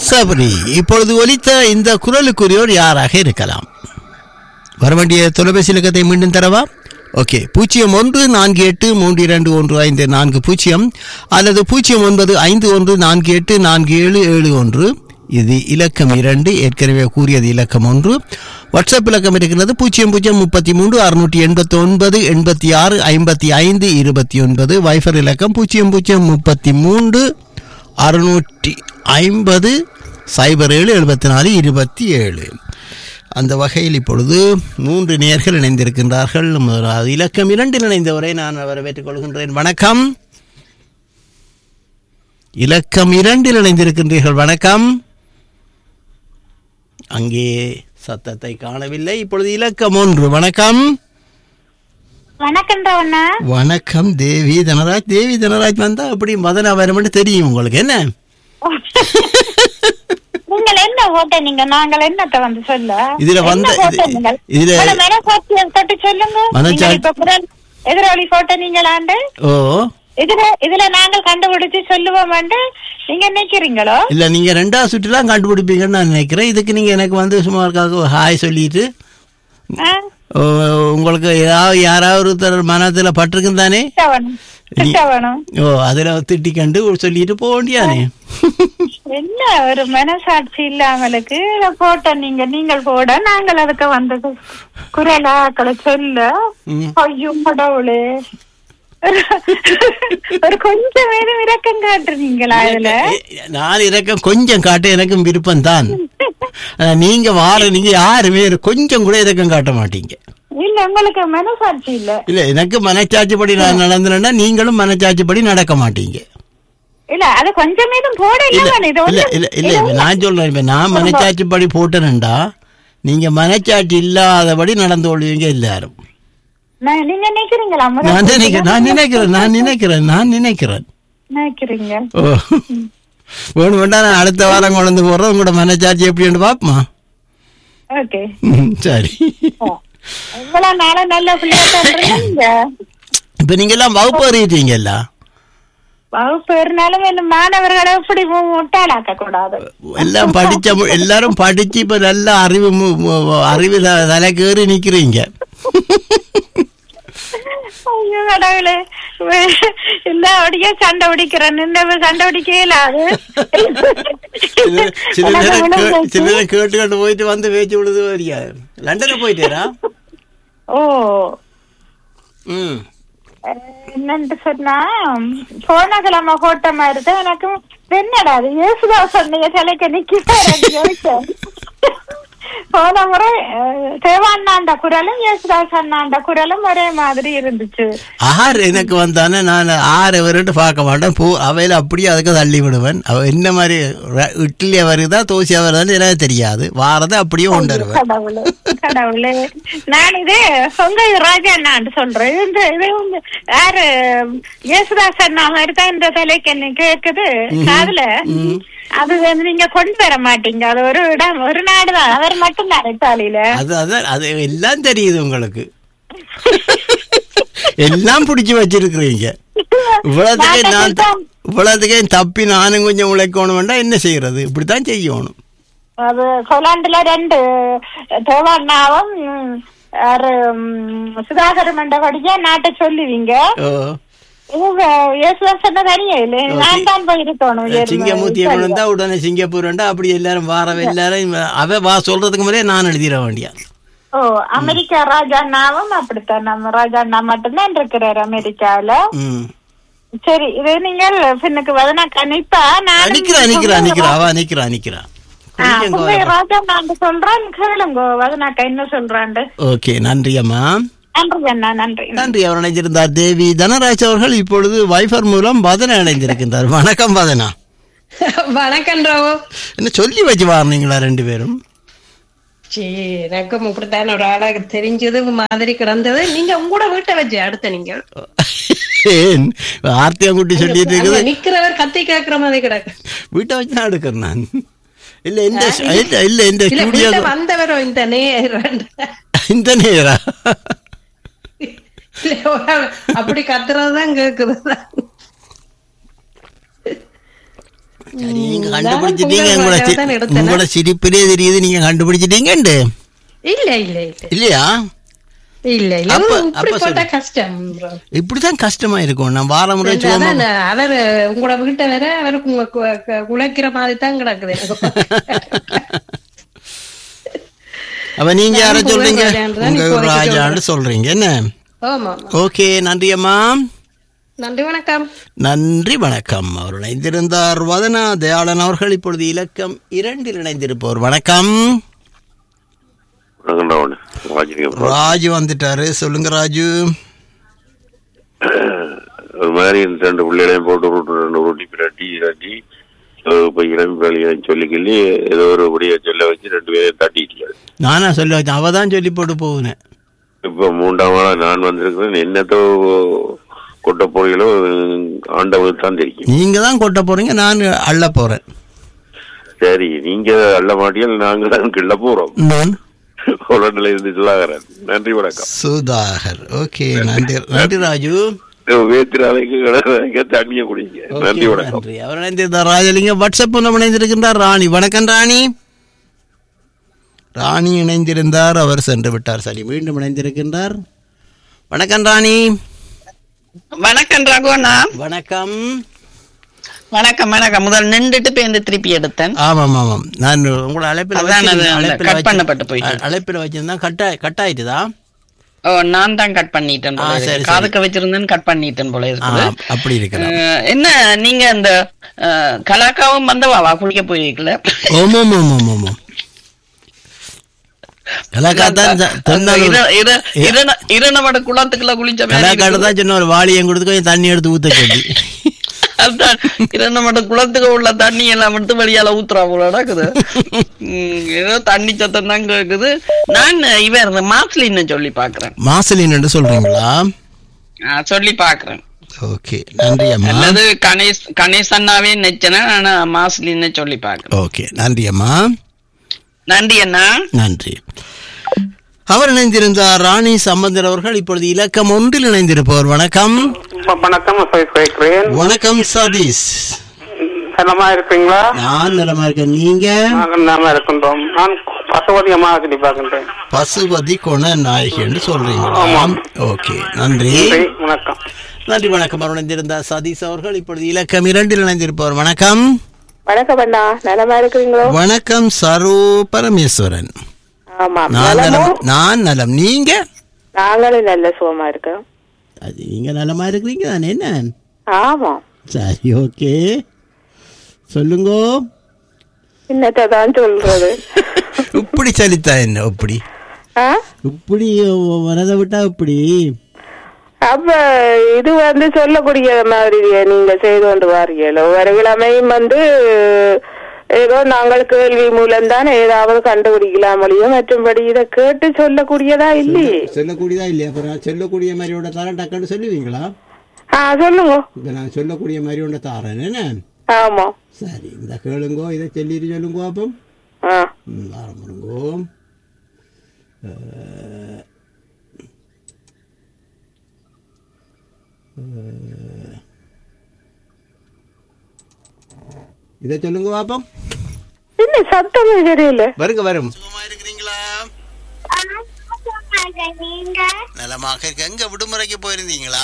சபரி இப்பொழுது ஒலித்த இந்த குரலுக்குரியோர் யாராக இருக்கலாம் வர வேண்டிய தொலைபேசி இலக்கத்தை மீண்டும் தரவா ஓகே பூஜ்ஜியம் ஒன்று நான்கு எட்டு மூன்று இரண்டு ஒன்று ஐந்து நான்கு பூஜ்ஜியம் அல்லது பூஜ்ஜியம் ஒன்பது ஐந்து ஒன்று நான்கு எட்டு நான்கு ஏழு ஏழு ஒன்று இது இலக்கம் இரண்டு ஏற்கனவே கூறியது இலக்கம் ஒன்று வாட்ஸ்அப் இலக்கம் இருக்கிறது பூஜ்ஜியம் பூஜ்ஜியம் முப்பத்தி மூன்று அறுநூற்றி எண்பத்தி ஒன்பது எண்பத்தி ஆறு ஐம்பத்தி ஐந்து இருபத்தி ஒன்பது வைஃபர் இலக்கம் பூஜ்ஜியம் பூஜ்ஜியம் முப்பத்தி மூன்று அறுநூற்றி ஐம்பது சைபர் ஏழு எழுபத்தி நாலு இருபத்தி ஏழு அந்த வகையில் இப்பொழுது மூன்று நேர்கள் இணைந்திருக்கின்றார்கள் முதலாவது இலக்கம் இரண்டில் இணைந்தவரை நான் வரவேற்றுக் கொள்கின்றேன் வணக்கம் இலக்கம் இரண்டில் இணைந்திருக்கின்றீர்கள் வணக்கம் அங்கே சத்தத்தை காணவில்லை இப்பொழுது இலக்கம் ஒன்று வணக்கம் வணக்கம் அண்ணா வணக்கம் தேவி தனராஜ் தேவி தனராஜ் வந்தா அப்படி மதனா வரும்னு தெரியும் உங்களுக்கு என்ன நீங்கள் என்ன ஓட்ட நீங்க நாங்கள் என்னத்த வந்து சொல்ல இதுல வந்த- என்ன vote இது- நீங்கள்? இதுல- உங்களோட மனசாட்சியம் தொட்டு சொல்லுங்க மனசாட்சி- நீங்கள் இப்ப குரல் எதிராளி போட்ட நீங்களாண்டு ஓ இதுல இதுல நாங்கள் கண்டுபிடிச்சு சொல்லுவோம் நீங்க நினைக்கிறீங்களோ இல்ல நீங்க ரெண்டாவது சுற்றுலாம் கண்டுபிடிப்பீங்கன்னு நான் நினைக்கிறேன் இதுக்கு நீங்க எனக்கு வந்து சும்மா இருக்காக ஹாய் சொல்லிட்டு ஆ? ஓ, உங்களுக்கு ஏதாவது யாராவது ஒருத்தர் மனத்துல பட்டிருக்கும் தானே திட்ட வேணும் திட்ட வேணும் ஓ அதுல திட்டி கண்டு சொல்லிட்டு போக வேண்டியானே என்ன ஒரு மனசாட்சி இல்லாமலுக்கு இத போட்ட நீங்க நீங்கள் போட நாங்கள் அதுக்கு வந்தது குரலாக்களை சொல்ல ம். ஐயோ கடவுளே ஒரு கொஞ்சம் ஏதும் இரக்கம் காட்டுறீங்களா இதுல நான் இறக்கம் கொஞ்சம் காட்ட எனக்கும் விருப்பம் தான் நீங்க வார நீங்க யாருமே கொஞ்சம் கூட இறக்கம் காட்ட மாட்டீங்க இல்ல உங்களுக்கு மனசாட்சி இல்ல இல்ல எனக்கு மனச்சாட்சிப்படி நான் நடந்தேன்னா நீங்களும் மனச்சாட்சிப்படி நடக்க மாட்டீங்க இல்ல அது கொஞ்சம் ஏதும் போட இல்ல இல்ல இது இல்ல ஒண்ணும் இல்ல இல்ல இப்ப நான் சொல்றேன் இப்ப நான் மனச்சாட்சிப்படி போட்டேன்டா நீங்க மனச்சாட்சி இல்லாதபடி நடந்து கொள்வீங்க எல்லாரும் நான் நீங்க நினைக்கிறீங்களா நான் நினைக்கிறேன் நான் நினைக்கிறேன் நான் நினைக்கிறேன் நான் நினைக்கிறேன் நினைக்கிறீங்க ஓ வேணும் வேண்டாம் நான் அடுத்த வாரம் கொண்டு போடுறேன் உங்களோட மனச்சாட்சி எப்படின்னு பாப்பமா ஓகே சரி இவ்வளவு நாள நல்ல பிள்ளைங்க இப்ப நீங்க எல்லாம் வகுப்பு அறிவிட்டீங்கல்ல வகுப்பு இருந்தாலும் இந்த மாணவர்களை எப்படி மு- முட்டாளாக்க கூடாது எல்லாம் படிச்ச மு- எல்லாரும் படிச்சு இப்ப நல்ல அறிவு மு- மு- அறிவு த- தலைக்கேறி நிக்கிறீங்க ஐயோ கடவுளே எல்லாபடியே சண்டை பிடிக்கிறேன் இந்த சண்டை பிடிக்க இயலாது சில- சில நேரம் கே- சில நேரம் கேட்டு கேட்டு போயிட்டு வந்து பேச்சு விழுது வரியா லண்டனுக்கு போயிட்டேரா ஓ ம் அஹ், என்னன்னு சொன்னா போன கிழமை போட்ட மாதிரி தான் எனக்கு என்னடா அது இயேசுதாஸ் சொன்னீங்க தலைக்க நிக்க போன முறை அஹ், தேவாண்ணாண்ட குரலும் இயேசுதாஸ் அண்ணாண்ட குரலும் ஒரே மாதிரி இருந்துச்சு ஆறு எனக்கு வந்தானே நான் ஆறு வருட்டு பார்க்க மாட்டேன் பூ அவையில அப்படியே அதுக்கு தள்ளி விடுவேன் அவ என்ன மாதிரி ர- இட்லியா வருதா தோசையா வருதான்னு எனக்கு தெரியாது வாரதை அப்படியே கொண்டுருவேன் கடவுளே கடவுளே நான் இது சொங்க ராஜா அண்ணாண்டு சொல்றேன் இந்த இது வந்து யாரு இயேசுதாஸ் அண்ணா மாதிரி தான் இந்த தலைக்கு என்ன கேக்குது காதுல அது வந்து நீங்க கொண்டு வர மாட்டீங்க அது ஒரு இடம் ஒரு நாடுதான் அவர் மட்டும் தான் இத்தாலியில அது அதான் அது எல்லாம் தெரியுது உங்களுக்கு எல்லாம் பிடிச்சி வச்சிருக்கிறீங்க இவ்வளவுத்துக்கே நான் த- இவ்வளவுத்துக்கே தப்பி நானும் கொஞ்சம் உழைக்கணும் வேண்டாம் என்ன செய்யறது இப்படித்தான் செய்யணும் அது கொலாண்டுல ரெண்டு தேவாண்ணாவும் ம், யாரு ம், சுதாகர் மண்டபடியா நாட்டை சொல்லுவீங்க ஓ இது இயேசுதாஸ் அண்ணா தனியே இல்லை நான் தான் போய் இருக்கணும் சிங்கமூர்த்தியை கொண்டு வந்தா உடனே சிங்கப்பூர் வேண்டா அப்படி எல்லாரும் வார எல்லாரும் அவ வா சொல்றதுக்கு முறையே நான் எழுதிட வேண்டியா ஓ அமெரிக்கா ராஜாண்ணாவும் அப்படித்தான் நம்ம ராஜாண்ணா மட்டும்தான் இருக்கிறார் அமெரிக்கால ம் சரி இது நீங்கள் பின்னுக்கு வதனா கணிப்பா நான் நிக்கிறா நிக்கிறா நிக்கிறா அவ நிக்கிறா நிக்கிறா கொஞ்சம் உங்க ராஜாண்ணாண்டு சொல்றேன் கேளுங்க வதனாக்கா என்ன சொல்றாண்டு ஓகே நன்றி அம்மா நன்றி அண்ணா நன்றி நன்றி அவர் இணைந்திருந்தார் தேவி தனராஜ் அவர்கள் இப்பொழுது வைஃபர் மூலம் வதன இணைந்திருக்கின்றார் வணக்கம் வதனா வணக்கம் ராவோ என்ன சொல்லி வச்சு வாருனீங்களா ரெண்டு பேரும் சீ எனக்கும் இப்படித்தான் ஒரு ஆளாக தெரிஞ்சது மாதிரி கிடந்தது நீங்க உங்களோட வீட்டை வச்சு அடுத்த நீங்க ஏன் ஆர்த்தியாங்குட்டி சொல்லிட்டு இருக்குது அங்க நிக்கிறவர் கத்தி கேக்குற மாதிரி கிடக்கு வீட்டை வச்சு தான் எடுக்கிறேன் நான் இல்ல இந்த இல்ல இல்ல இந்த இல்ல ஸ்டுடியோ வீட்டை வந்தவரோ இந்த நேரம் இந்த நேரா இல்ல, ஒரு ஆள் அப்படி கத்துறதுதான் கேக்குது சரி, நீங்க ம், கண்டுபிடிச்சிட்டீங்க நான் உங்களோட பொங்கல் சி- தான் எடுத்தேன். உங்களோட சிரிப்பிலே தெரியுது நீங்க கண்டுபிடிச்சிட்டீங்கண்டு இல்ல இல்ல இல்ல இல்லையா இல்ல இல்ல அப்ப- இப்படி அப்ப போட்டா சொல்லு. கஷ்டம் bro. இப்படிதான் கஷ்டமா இருக்கும் நான் வார முறை இந்த சும்மா அதான் அவர் உங்களோட வீட்டை வேற அவருக்கு உங்க கு- கு- குலைக்கிற மாதிரி தான் கிடக்குது அப்ப நீங்க யார நான் சொல்றீங்க புகழ் ராஜான்னு தான் உங்க இப்போதைக்கு ராஜான்னு சொல்றீங்க என்ன ஆமா ஆமா. ஓகே நன்றி அம்மா நன்றி வணக்கம் நன்றி வணக்கம் அவர் இணைந்திருந்தார் வதனா தயாளன் அவர்கள் இப்பொழுது இலக்கம் இரண்டில் இணைந்திருப்பவர் வணக்கம் வணக்கம் ராவண் ராஜிங்க ராஜு வந்துட்டாரு சொல்லுங்க ராஜு ஒரு மாதிரி இந்த ரெண்டு பிள்ளைகளையும் போட்டு விட்டு ரெண்டு ரொட்டி பிரட்டி இறட்டி இப்போ இளம்பி வேலையை சொல்லி கிள்ளி ஏதோ ஒரு படியை சொல்ல வச்சு ரெண்டு பேரையும் தட்டிட்டு நானா சொல்ல வச்சேன் அவ தான் சொல்லி போட்டு போகுனேன் இப்போ மூன்றாம் நாளா நான் வந்திருக்கிறேன் என்னத்தோ கொட்ட பொருளோ ஆண்டவனுக்கு தான் தெரியும் நீங்க தான் கொட்ட போறீங்க நான் அள்ள போறேன் சரி நீங்க அல்ல மாட்டியால் நாங்கள் தான் கிள்ள போறோம் நான் உடனே இருந்து சொல்லாகிறேன் நன்றி வணக்கம் சுதாகர் ஓகே நன்றி நன்றி ராஜு வேத்திராலைக்கு தண்ணியை குடிங்க Okay, நன்றி வணக்கம் நன்றி அவர் இணைந்திருந்தார் ராஜலிங்கம் வாட்ஸ்அப் மூலம் இணைந்திருக்கின்றார் ராணி வணக்கம் ராணி ராணி இணைந்திருந்தார் அவர் சென்று விட்டார் சரி மீண்டும் இணைந்திருக்கின்றார் வணக்கம் ராணி வணக்கம் ரகுவண்ணா வணக்கம் வணக்கம் வணக்கம் முதல் நின்றுட்டு பேருந்து திருப்பி எடுத்தேன் ஆமாம் ஆமாம் நான் உங்களை அழைப்பில் அதான் அது வச்சிருந்தேன். அந்த அழைப்பில் cut வச்சு- பண்ணப்பட்டு போயிட்டு. அ- அழைப்பில் வச்சிருந்தா கட் கட் ஆயிட்டுதா ஓ நான் தான் கட் பண்ணிட்டேன் போல ஆ, இருக்கு. சரி, சரி. காதுக்கு வச்சிருந்தேன் கட் பண்ணிட்டேன் போல ஆ, இருக்குது அப்படி இருக்கலாம் அஹ், என்ன நீங்க இந்த அஹ், கலாக்காவும் வந்தவாவா குளிக்க போயிருக்கல ஓமம் ஓமம் ஓமம் கலாக்காத்தான் தென்னாலூர் இரணவட குளத்துக்குள்ள குளிச்ச மாதிரி கலாக்காட்டு இருக்குது. தான் சொன்ன ஒரு வாளியம் கொடுத்து கொஞ்சம் தண்ணி எடுத்து ஊத்த சொல்லி அதான் இரணவட குளத்துக்கு உள்ள தண்ணி எல்லாம் எடுத்து வெளியால ஊத்துறா போல நடக்குது உம், ஏதோ தண்ணி சத்தம் தான் கேக்குது நான் இவர் மாஸ்லின்னு சொல்லி பாக்குறேன் மாசலின் என்று சொல்றீங்களா ஆ, சொல்லி பாக்குறேன் ஓகே நன்றி அம்மா அல்லது கணேஷ் கணேஷ் அண்ணாவே நெச்சனா ஆனா மாஸ்லின்னு சொல்லி பாக்குறேன் ஓகே நன்றி அம்மா நன்றி அண்ணா நன்றி அவர் இணைந்திருந்தார் ராணி சம்பந்தர் அவர்கள் இப்பொழுது இலக்கம் ஒன்றில் இணைந்திருப்பவர் வணக்கம் வணக்கம் கேட்கிறேன் வணக்கம் சதீஷ் நலமா இருக்கீங்களா நான் நலமா இருக்கேன் நீங்க நாங்கள் நலமா இருக்கின்றோம் நான் பசுவதி அம்மா சொல்லி பார்க்கின்றேன் பசுபதி கொண நாயகி என்று சொல்றீங்களா ஆமாம். ஓகே நன்றி நன்றி வணக்கம் நன்றி வணக்கம் அவர் இணைந்திருந்தார் சதீஷ் அவர்கள் இப்பொழுது இலக்கம் இரண்டில் இணைந்திருப்பவர் வணக்கம் வணக்கம் அண்ணா நலமா இருக்கிறீங்களோ வணக்கம் சரு பரமேஸ்வரன் ஆமா நான் நலமோ நலம் நான் நலம் நீங்க நாங்களும் நல்ல சுகமா இருக்கோம் அது நீங்க நலமா இருக்கிறீங்க தானே என்ன ஆமா சரி ஓகே சொல்லுங்க என்னத்தை தான் சொல்றது இப்படி சலித்தா என்ன இப்படி ஆ? இப்படி வரதை விட்டா இப்படி அப்ப இது வந்து சொல்லக்கூடிய மாதிரி நீங்க செய்து கொண்டு வாரீங்களோ ஒவ்வொரு கிழமையும் வந்து ஏதோ நாங்கள் கேள்வி மூலம் தான் ஏதாவது கண்டுபிடிக்கலாம் முடியும் மற்றும்படி இதை கேட்டு சொல்லக்கூடியதா இல்லையே சொல்லக்கூடியதா இல்லையா அப்புறம் சொல்லக்கூடிய மாதிரியோட தரேன் டக்குன்னு சொல்லுவீங்களா ஆ சொல்லுங்க இப்போ நான் சொல்லக்கூடிய மாதிரியோட தாரேன் என்ன ஆமா சரி இந்த கேளுங்கோ இதை சொல்லிட்டு சொல்லுங்க அப்போ ஆ ம், ஆரம்பிங்கோ அஹ், அஹ், இதை சொல்லுங்க பாப்போம் என்ன சத்தமே தெரியல வருங்க வரும் சுகமா இருக்கிறீங்களா நலமாக இருக்க எங்க விடுமுறைக்கு போயிருந்தீங்களா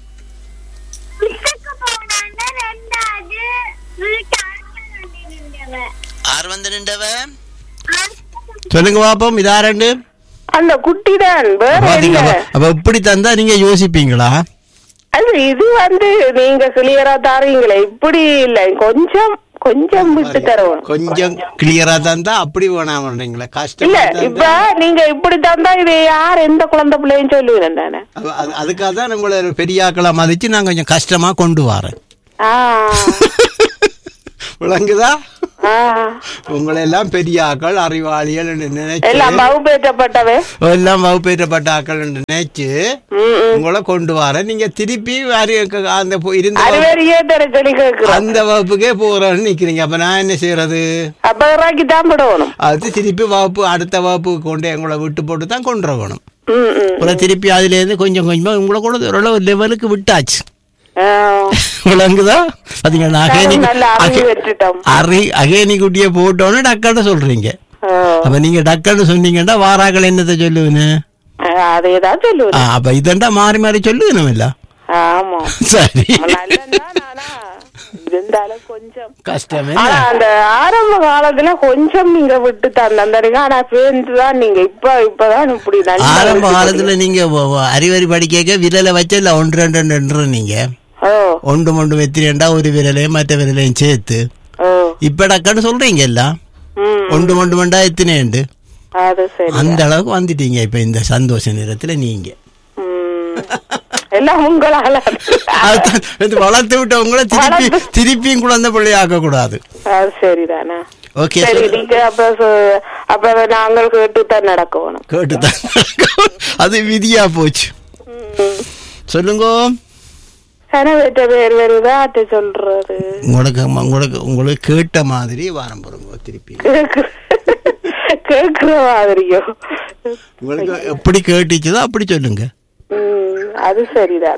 ஆறு வந்து நின்றவ சொல்லுங்க பாப்போம் இதா ரெண்டு அந்த குட்டி தான் வேற பாத்தீங்களா என்ன அப்ப இப்படி தந்தா நீங்க யோசிப்பீங்களா அது இது வந்து நீங்க கிளியரா தாரீங்களே இப்படி இல்ல கொஞ்சம் கொஞ்சம் விட்டு தருவோம் கொஞ்சம் கிளியரா தந்தா அப்படி வேணாமன்றீங்களா இல்ல கஷ்டமா இப்ப தந்தா நீங்க இப்படி தந்தா இது யார் எந்த குழந்தை பிள்ளைன்னு சொல்லுவேன் நானு அது- அது- அதுக்காக தான் உங்களை பெரிய ஆக்களா மதிச்சு நான் கொஞ்சம் கஷ்டமா கொண்டு வரேன் ஆ விளங்குதா ஆ உங்களை எல்லாம் பெரிய ஆக்கள் அறிவாளிகள் என்று நினைச்சு எல்லாம் வகுப்பேற்றப்பட்டவே எல்லாம் வகுப்பேற்றப்பட்ட ஆக்கள் என்று நினைச்சு ம், ம். உங்களை கொண்டு வரேன் நீங்க திருப்பி அறி- அந்த போ- இருந்த வகுப்பு- அறிவேறியே தர சொல்லி கேட்கிறோம் அந்த வகுப்புக்கே போறேன்னு நிக்கிறீங்க அப்ப நான் என்ன செய்யறது அப்ப இறாக்கி தான் விடணும் அது திருப்பி வகுப்பு அடுத்த வகுப்புக்கு கொண்டு எங்களை விட்டு போட்டு தான் கொண்டு வரணும் ம் ம் அப்புறம் திருப்பி அதுலேருந்து கொஞ்சம் கொஞ்சமா உங்களை கூட ஓரளவு லெவலுக்கு விட்டாச்சு ஆஹ், விளங்குதா பாத்தீங்களா அகேனி நானும் நல்ல அறிவு அகே- பெற்றுட்டோம். அரி அகேனி குட்டியை போட்டோன்னு டக்கான்னு சொல்றீங்க ஆஹ், அப்ப நீங்க டக்கான்னு சொன்னீங்கன்னா வாராக்கள் என்னத்தை சொல்லுவேன்னு ஆஹ், அதேதான் ஆ, சொல்லுவேன் அப்ப இதண்டா மாறி மாறி சொல்லுவேணும் இல்ல ஆமா சரி நல்லதுதான் ஆனா இருந்தாலும் கொஞ்சம் கஷ்டம் ஆனா என்ன அந்த ஆரம்ப காலத்துல கொஞ்சம் நீங்க விட்டு தந்தீங்க ஆனா பேருந்துதான் நீங்க இப்ப இப்பதான் இப்படி நல்லா ஆரம்ப விட்டு காலத்துல நீங்க வ- வ- அறிவறி படிக்க விரலை வச்சு இல்ல ஒன்று ரெண்டு ரெண்டு ரெண்டு நீங்க ஓ ஒன்று மொண்டு வெத்திரண்டா ஒரு விரலையும் மற்ற விரலையும் சேர்த்து ஓ இப்ப டக்கான்னு சொல்றீங்க எல்லாம் ம் ஒன்று மொண்டு மண்டா எத்தனைண்டு அது சரி அந்த அளவுக்கு வந்துட்டீங்க இப்ப இந்த சந்தோஷ நேரத்துல நீங்க ம். எல்லாம் உங்களால அதுதான் இது வளர்த்து விட்டவங்கள திருப்பி வளர்த்து- திருப்பியும் குழந்தை பிள்ளைய ஆக்க கூடாது அது சரிதானே ஓகே சரி நீங்க அப்ப சொ- அப்ப நாங்கள் கேட்டுத்தான் நடக்கணும் கேட்டுதான் அது விதியா போச்சு ம். சொல்லுங்க கனவேற்ற பேர் வருதா அத்தை சொல்றது உங்களுக்கு உங்களுக்கு உங்களுக்கு கேட்ட மாதிரி வாரம் போறோங்க திருப்பி கேக்கு- கேக்குற மாதிரியோ உங்களுக்கு எப்படி கேட்டுச்சுதோ அப்படி சொல்லுங்க ம், அது சரிதான்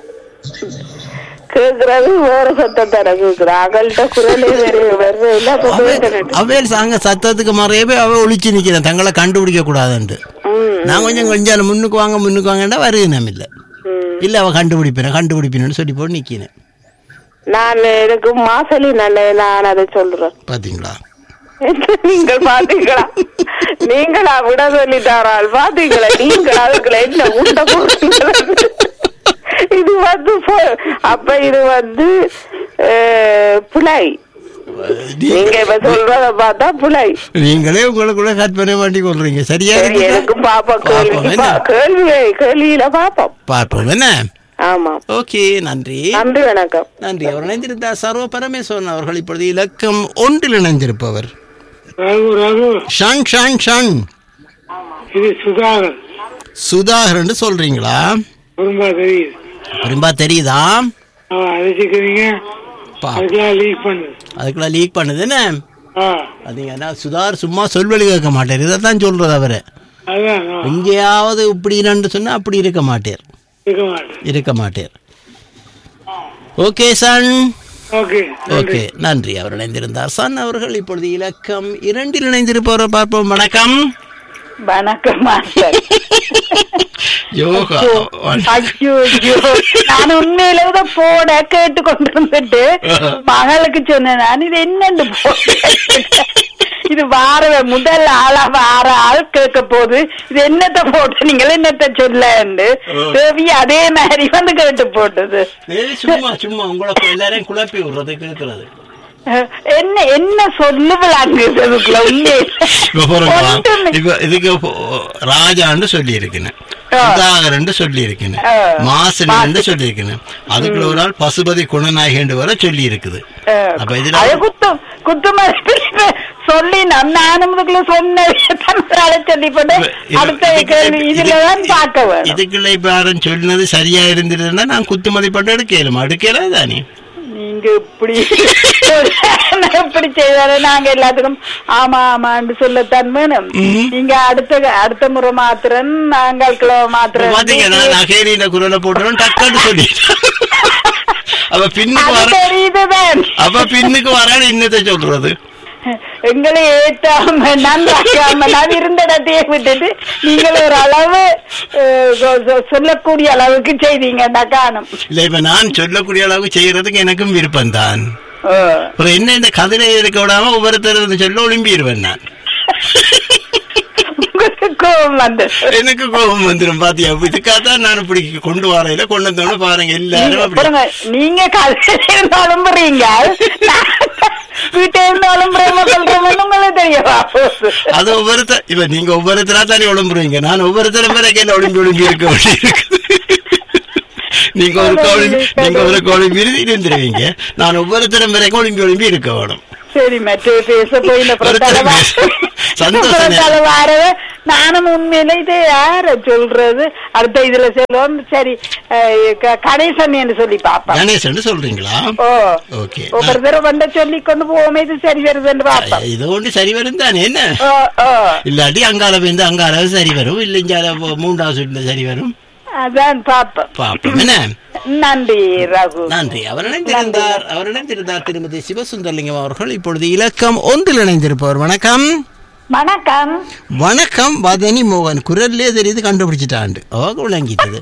கேக்குறது வேற சத்தம் தானே கேக்குது அகல்கிட்ட குரலே வேற வருது இல்ல அப்ப கேட்கணும் அவையல் சாங்க சத்தத்துக்கு மறையவே அவ ஒளிச்சு நிக்கிறேன் தங்களை கண்டுபிடிக்க கூடாதுன்ட்டு ம் நான் கொஞ்சம் கொஞ்சம் முன்னுக்கு வாங்க முன்னுக்கு வாங்கண்டா வருது நம்ம இல்ல ம். இல்ல அவ கண்டுபிடிப்பேன் கண்டுபிடிப்பேன்னு சொல்லி போட்டு நிக்கிறேன் நான் எனக்கு மாசலி நல்ல நான் அதை சொல்றேன் பாத்தீங்களா நீங்கள் பாத்தீங்களா நீங்களா விட சொல்லிட்டாரால் பாத்தீங்களா நீங்கள் அதுக்குள்ள என்ன உண்ட போறீங்களா இது வந்து போ- அப்ப இது வந்து அஹ், புலை நீங்க இப்ப சொல்றத பார்த்தா புலை நீங்களே உங்களுக்குள்ள கற்பனை பண்ணி கொள்றீங்க சரியா சரி இருக்குதா? எனக்கும் பாப்போம் பாப்போம் கேள்வி என்ன? கேள்வி கேள்வியில பாப்போம் பார்ப்போம் என்ன ஆமா ஓகே நன்றி நன்றி வணக்கம் நன்றி அவர் இணைந்திருந்தார் சர்வ பரமேஸ்வரன் அவர்கள் இப்பொழுது இலக்கம் ஒன்றில் இணைந்திருப்பவர் ரகு ரகு ஷன் ஷன் ஷன் இது சுதாகர் சுதாகர் என்று சொல்றீங்களா குடும்பா தெரியுது பெரும்பா தெரியுதா அவன் அழைச்சிக்கிறீங்க பா அதுக்கெல்லாம் லீக் பண்ணு அதுக்குள்ள லீக் பண்ணுது என்ன ஆ அது என்ன சுதார் சும்மா சொல்வழி கேட்க மாட்டார் இதை தான் சொல்றது அவரு அதான் ஆ, எங்கேயாவது இப்படி ரெண்டு சொன்னா அப்படி இருக்க மாட்டார் இருக்க மாட்டேன் இருக்க மாட்டார் ஓகே சன் ஓகே ஓகே நன்றி அவர் இணைந்திருந்தார் சன் அவர்கள் இப்பொழுது இலக்கம் இரண்டில் இணைந்திருப்பவரை பார்ப்போம் வணக்கம் வணக்கம் மாஸ்டர் யோகா ஐயோ ஐயோ நான் உண்மையில இதை போட கேட்டு கொண்டு வந்துட்டு மகளுக்கு சொன்னேன் நான் இது என்னன்னு போட இது வார முதல் ஆளா வார ஆள் கேட்க போகுது இது என்னத்த போட்டு நீங்கள் என்னத்த சொல்லு தேவி அதே மாதிரி வந்து கேட்டு போட்டது ஏய், சும்மா சும்மா உங்களை எல்லாரையும் குழப்பி விடுறது கேட்கறது அஹ், என்ன என்ன சொல்லு விளாங்குது அதுக்குள்ள இப்ப பாருங்க உண்மையே இப்ப இதுக்கு இப்போ ராஜான்னு சொல்லி இருக்கேன் ஆ. சுதாகரன் சொல்லி இருக்கேன் ஆ. மாசன் சொல்லி இருக்கேன் அதுக்குள்ள ஒரு ஆள் பசுபதி குணநாயகன் வர சொல்லி இருக்குது அப்ப இதுல அது குத்தம் குத்து மதிப்பு சொல்லி நான் நானும் இதுக்குள்ள சொன்ன சொல்லி போட்டு இது- அடுத்த இதுக்கு- கேள்வி இது- இதுலதான் பார்க்க வேணும் இதுக்குள்ள இப்ப யாரும் சொன்னது சரியா இருந்திருந்தா நான் குத்து மதிப்பட்டு எடுக்கலும் அடுக்கல தானே நீங்க இப்படி இப்படி செய்தாரு நாங்க எல்லாத்துக்கும் ஆமா ஆமான்னு சொல்லத்தான் வேணும் ம்ஹும். நீங்க அடுத்த அடுத்த முறை மாத்திரன் நாங்கள் கிலோ மாத்திரன் பாத்தீங்கன்னா நகையில குரலை போட்டோம் டக்குன்னு சொல்லி அப்ப பின்னுக்கு அது வர தெரியுதுதான் அப்ப பின்னுக்கு வர என்னத்தை சொல்றது எங்களை ஏத்தாம நன்றாக்காம நான் இருந்த இடத்தையே விட்டுட்டு நீங்கள் ஒரு அளவு அஹ், சொ- சொ- சொல்லக்கூடிய அளவுக்கு செய்தீங்கன்னா காணும் இல்ல இப்ப நான் சொல்லக்கூடிய அளவுக்கு செய்யறதுக்கு எனக்கும் விருப்பம் தான் அஹ். அப்புறம் என்ன இந்த கதிரை இருக்க விடாம ஒவ்வொருத்தர் வந்து சொல்ல ஒளிம்பிடுவேன் நான் உங்களுக்கு கோபம் வந்து எனக்கு கோபம் வந்துடும் பாத்தியா இதுக்காக தான் நான் இப்படி கொண்டு வரையில கொண்டு வந்தோன்னு பாருங்க எல்லாரும் அப்படி பாருங்க நீங்க கதையில இருந்தாலும் புரியுங்க வீட்டை இருந்தாலும் பிரேம சொல்றோம்னு உங்களுக்கு தெரியவா அது ஒவ்வொருத்தர் இப்ப நீங்க ஒவ்வொருத்தரா தானே ஒளிம்புறீங்க நான் ஒவ்வொருத்தரும் வரை கையில ஒளிம்பி ஒளிம்பி இருக்க வேண்டியிருக்குது நீங்க ஒரு கோழி நீங்க ஒரு கோழி விருதி இருந்துருவீங்க நான் ஒவ்வொருத்தரும் வரைக்கும் ஒளிம்பி ஒளிம்பி இருக்க வேணும் சரி மற்ற பேச போய் இந்த புறத்தால வா- சந்தோஷம். புறத்தால வாரவ நானும் உண்மையில இது யார சொல்றது அடுத்த இதுல சொல்லுவோம் சரி அஹ், க- கணேசன் என்று சொல்லி பாப்பா கணேசன் சொல்றீங்களா ஓ ஓகே ஒவ்வொரு தடவை வந்த சொல்லி கொண்டு போவோமே இது சரி வருதுன்னு பாப்பா இது ஒன்று சரி வரும் தானே என்ன ஓ ஓ இல்லாட்டி அங்கால வந்து அங்கால சரி வரும் இல்ல இங்கால மூன்றாவது வீட்டுல சரி வரும் அதான் பாப்போம் பாப்போம் என்ன நன்றி ரகு நன்றி அவர் இணைந்திருந்தார் அவர் இணைந்திருந்தார் திருமதி சிவசுந்தரலிங்கம் அவர்கள் இப்பொழுது இலக்கம் ஒன்றில் இணைந்திருப்பவர் வணக்கம் வணக்கம் வணக்கம் வதனி மோகன் குரல்லே தெரியுது கண்டுபிடிச்சிட்டாண்டு ஓ விளங்கிட்டது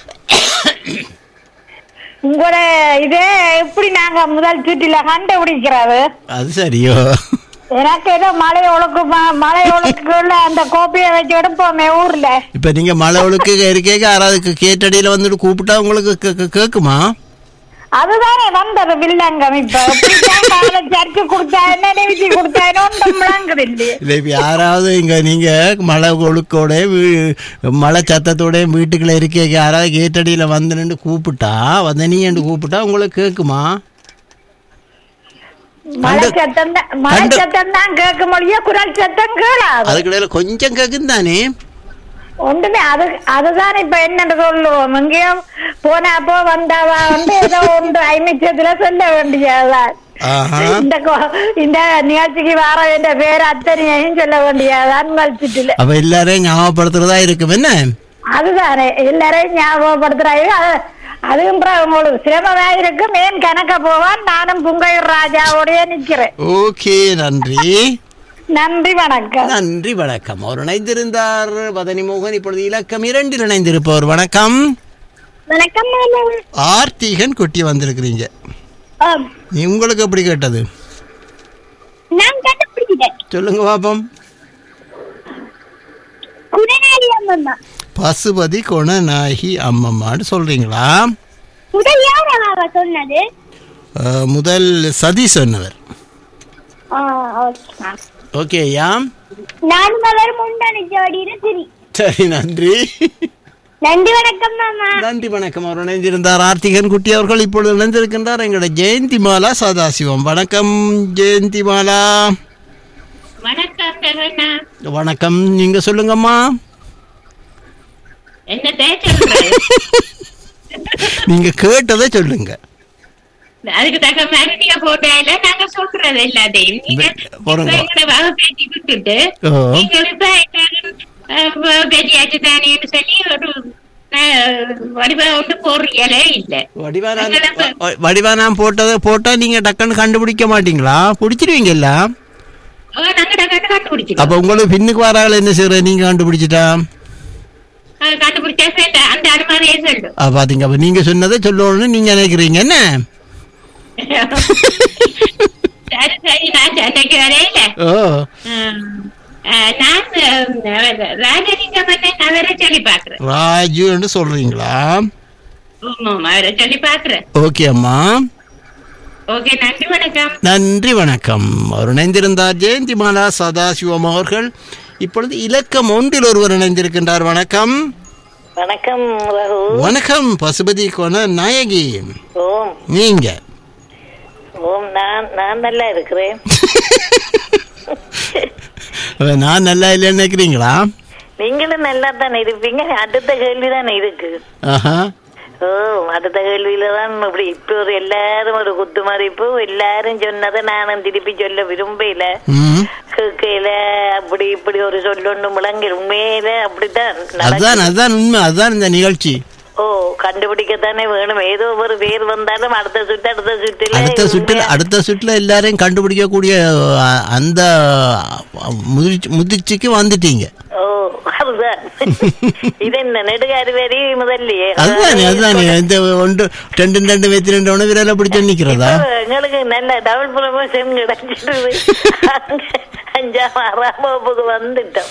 உங்களோட இதே எப்படி நாங்க முதல் சீட்டில கண்டுபிடிக்கிறது அது சரியோ எனக்கு ஏதோ மலை ஒழுக்கு மலை ஒழுக்குள்ள அந்த கோப்பையை வச்சு எடுப்போமே ஊர்ல இப்ப நீங்க மலை ஒழுக்கு இருக்கே யாராவது கேட்டடியில வந்துட்டு கூப்பிட்டா உங்களுக்கு கே- கே- கேக்குமா அதுதானே வந்தது வில்லங்கம் இப்ப எப்படித்தான் காலை சரிச்சு கொடுத்தா என்ன நிமிச்சு கொடுத்தா ஒன்றும் விளங்குது இல்லையே இல்ல இப்ப யாராவது இங்க நீங்க மலை ஒழுக்கோட வீ- மலை சத்தத்தோட வீட்டுக்குள்ள இருக்கே யாராவது கேட்டடியில வந்து நின்று கூப்பிட்டா வதனி என்று கூப்பிட்டா உங்களுக்கு கேக்குமா மலை கண்டு- சத்தம் தான் மலை கண்டு- சத்தம் தான் கேட்க முடியும் குரல் சத்தம் கேளாது அதுக்கிடையில கொஞ்சம் கேக்குது தானே ஒன்றுமே அது அதுதான் இப்ப என்னன்னு சொல்லுவோம் எங்கேயோ போனாப்போ வந்தாவா வந்து ஏதோ ஒன்று ஐமிச்சத்துல சொல்ல வேண்டியதுதான் ஆஹா இந்த கோ- இந்த நிகழ்ச்சிக்கு வர வேண்டிய பேர் அத்தனையையும் சொல்ல வேண்டியதுதான் மதிச்சிட்டுல அப்ப எல்லாரையும் ஞாபகப்படுத்துறதா இருக்கும் என்ன அதுதானே எல்லாரையும் ஞாபகப்படுத்துறாங்க அது- அதுவும் பிறகு உங்களுக்கு சிரமமா இருக்கு மேன் கணக்க போவான் நானும் புங்கையூர் ராஜாவோடய நிக்கிறேன் ஓகே நன்றி நன்றி வணக்கம் நன்றி வணக்கம் அவர் இணைந்திருந்தார் வதனி மோகன் இப்பொழுது இலக்கம் இரண்டில் இணைந்திருப்பவர் வணக்கம் வணக்கம் ஆர்த்திகன் குட்டி வந்திருக்கிறீங்க நீ உங்களுக்கு எப்படி கேட்டது நான் கண்டுபிடிச்சிட்டேன் சொல்லுங்க பாப்போம் குடநாடி அம்மம்மா பசுபதி கொணநாயகி அம்மம்மான்னு சொல்றீங்களா முதல் யார் அவ சொன்னது அஹ், முதல் சதி சொன்னவர் ஓகே யாம் நான் அவர் முன்னணி ஜோடியில சரி சரி நன்றி நன்றி வணக்கம் மாமா நன்றி வணக்கம் அவர் இணைந்திருந்தார் ஆர்த்திகன் குட்டி அவர்கள் இப்பொழுது இணைந்திருக்கின்றார் எங்களுடைய ஜெயந்தி மாலா சதாசிவம் வணக்கம் ஜெயந்தி மாலா வணக்கம் ரகண்ணா வணக்கம் நீங்க சொல்லுங்கம்மா என்ன தேய்ச்சல் நீங்க கேட்டதை சொல்லுங்க அதுக்கு தக்க மாதிரி நீங்க போட்டால நாங்க சொல்றது எல்லாத்தையும் நீங்க போறோங்க. இப்ப எங்களை வகை பேட்டி விட்டுட்டு ஓ. நீங்க இப்ப எல்லாரும் அஹ், வகை பேட்டியாச்சு தானேன்னு சொல்லி ஒரு அஹ், வடிவா ஒன்று போடுறீங்களே இல்ல வடிவா நான் வ- வடிவா நான் போட்டதை போட்டா நீங்க டக்குன்னு கண்டுபிடிக்க மாட்டீங்களா பிடிச்சிருவீங்கல்ல அஹ், நாங்க டக்குனு கண்டுபிடிச்சிட்டோம் அப்ப உங்களுக்கு பின்னுக்கு வர ஆள் என்ன செய்யற நீங்க கண்டுபிடிச்சிட்டா அஹ், கண்டுபிடிச்சா சரி, அந்த அனுமாரியே சொல்லு அப்ப பாத்தீங்க அப்ப நீங்க சொன்னதை சொல்லணும்னு நீங்க நினைக்கிறீங்க என்ன சரி சரி நான் சண்டைக்கு வரையில ஓ நான் அஹ், ராஜலிங்கம் அண்ணன் அவரை சொல்லி பாக்குறேன் ராஜுன்னு சொல்றீங்களா ஆமாம், அவரை சொல்லி பாக்குறேன் ஓகே அம்மா ஓகே நன்றி வணக்கம் நன்றி வணக்கம் அவர் இணைந்திருந்தார் ஜெயந்தி மாலா சதாசிவம் அவர்கள் இப்பொழுது இலக்கம் ஒன்றில் ஒருவர் இணைந்திருக்கின்றார் வணக்கம் வணக்கம் ரகு வணக்கம் பசுபதி கோண நாயகி ஓம் நீங்க ஓம் நான் நான் நல்லா இருக்கிறேன் நான் நல்லா இல்லைன்னு நினைக்கிறீங்களா நீங்களும் நல்லா தானே இருப்பீங்க அடுத்த கேள்வி தானே இருக்கு ஆஹா ஓ அடுத்த கேள்வியில தான் இப்படி இப்ப ஒரு எல்லாரும் ஒரு குத்து மதிப்பு எல்லாரும் சொன்னதை நானும் திருப்பி சொல்ல விரும்பல ம் கேட்கையில அப்படி இப்படி ஒரு சொல்லொண்டு முழங்கி உண்மையில அப்படித்தான் அதுதான் நடக்குது. அதுதான் உண்மை அதுதான் இந்த நிகழ்ச்சி ஓ கண்டுபிடிக்கத்தானே வேணும் ஏதோ ஒரு பேர் வந்தாலும் அடுத்த சுட்டு அடுத்த சுற்றுல அடுத்த சுற்றுல அடுத்த சுற்றுல எல்லாரையும் கண்டுபிடிக்கக்கூடிய அ- அந்த முதிர்ச்சி முதிர்ச்சிக்கு வந்துட்டீங்க ஓ அதுதான் இது என்ன நெடுகாரு வரி முதல்லயே அதுதானே அதுதானே இந்த ஒன்று ரெண்டு ரெண்டு வைத்து ரெண்டு ஒன்று விரல பிடிச்சு நிக்கிறதா இப்ப எங்களுக்கு நல்ல டபுள் ப்ரமோஷன் கிடைச்சிருது அஞ்சாம் ஆறாம் வகுப்புக்கு வந்துட்டோம்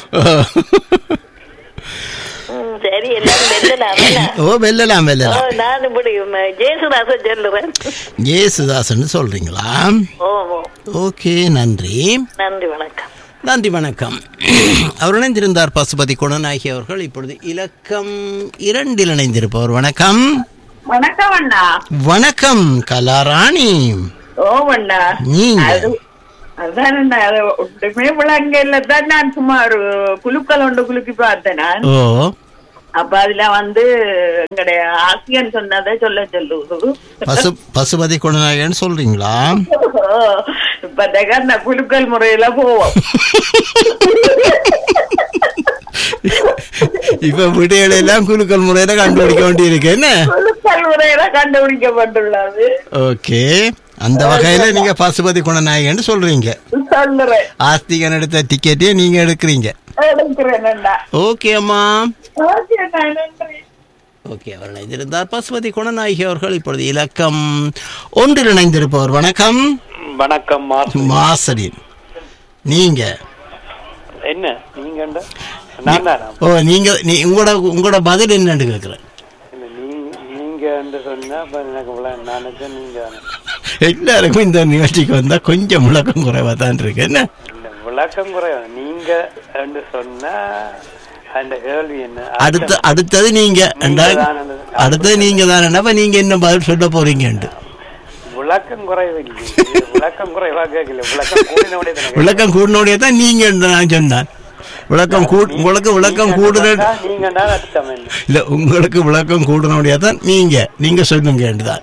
ம், சரி எல்லாரும் வெல்லலாம் என்ன? ஓ வெல்லலாம் ஓ, வெல்லலாம் நான் இப்படி ம, ஜேசுதாசன் சொல்லுறேன் ஜேசுதாசன் சொல்றீங்களா ஓ ஓ ஓகே நன்றி நன்றி வணக்கம் நன்றி வணக்கம் அவர் இணைந்திருந்தார் பசுபதி குணநாயகி அவர்கள் இப்பொழுது இலக்கம் இரண்டில் இணைந்திருப்பவர் வணக்கம் வணக்கம் அண்ணா வணக்கம் கலாராணி ஓ அண்ணா நீங்க அது அதான் அண்ணா, அது ஒன்றுமே விளங்கல தான் நான் சும்மா ஒரு குலுக்கல் ஒன்று குலுக்கி பார்த்தேன் நான் ஓ அப்ப அதுல வந்து எங்களுடைய ஆசியன் சொன்னதை சொல்ல சொல்லுவது பசு பசுபதி குணநாயகன் சொல்றீங்களா இப்ப அந்த குலுக்கல் முறையில போவோம் இப்ப விடைகளை எல்லாம் குலுக்கல் முறையில கண்டுபிடிக்க வேண்டியிருக்கு என்ன குலுக்கல் முறையில கண்டுபிடிக்கப்பட்டுள்ளது ஓகே அந்த வகையில நீங்க பசுபதி குணநாயகன்னு சொல்றீங்க சொல்லுறேன் ஆஸ்திகன் எடுத்த டிக்கெட்டே நீங்க எடுக்கிறீங்க எடுக்கிறேன்டா ஓகே அம்மா ஓகே நன்றி ஓகே அவர் இணைந்திருந்தார் பசுபதி குணநாயகி அவர்கள் இப்பொழுது இலக்கம் ஒன்றில் இணைந்திருப்பவர் வணக்கம் வணக்கம் மார்க் மாசரின் நீங்க என்ன நீங்க நான் தானா ஓ நீங்க நீ உங்களோட உங்களோட பதில் என்னன்னு கேட்குறேன் இல்ல, நீ- நீங்க என்று சொன்னா அப்ப எனக்கு விள- நானுக்கு நீங்க தானே. எல்லாருக்கும் இந்த நிகழ்ச்சிக்கு வந்தா கொஞ்சம் முழக்கம் குறைவா தான் இருக்கு என்ன இல்ல, விளக்கம் குறையாது நீங்க என்று சொன்னா அந்த கேள்வி என்ன அடுத்த அடுத்தது நீங்க என்றால் அடுத்தது நீங்க தானே அப்ப நீங்க என்ன பதில் சொல்ல போறீங்கன்ட்டு விளக்கம் குறைவில்லை இது விளக்கம் குறைவா கேட்கல விளக்கம் கூடினோடே தானே விளக்கம் கூடினோடைய தான் நீங்க என்று நான் சொன்னேன் விளக்கம் கூ உங்களுக்கு விளக்கம் கூடுன நீங்க தான் அர்த்தம் என்ன இல்ல உங்களுக்கு விளக்கம் கூடுனோடைய தான் நீங்க நீங்க சொல்லுங்க தான்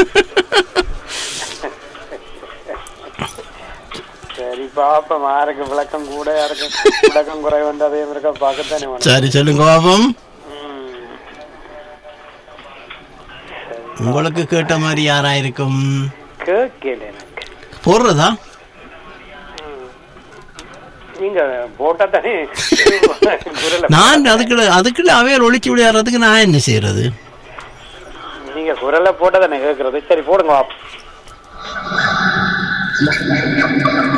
சரி பாப்போம் யாருக்கு விளக்கம் கூட யாருக்கு விளக்கம் குறைவு வந்து அதே இருக்க பார்க்கத்தானே வேணும். சரி சொல்லுங்க பாபம் ம். உங்களுக்கு கேட்ட மாதிரி யாரா இருக்கும் கேட்கல எனக்கு போடுறதா நீங்க போட்டா தானே குரலை நான் அதுக்குள்ள அதுக்குள்ள அவையர் ஒழிச்சு விளையாடுறதுக்கு நான் என்ன செய்யறது நீங்க குரலை போட்டா தானே கேட்கறது சரி போடுங்க பாப்போம்.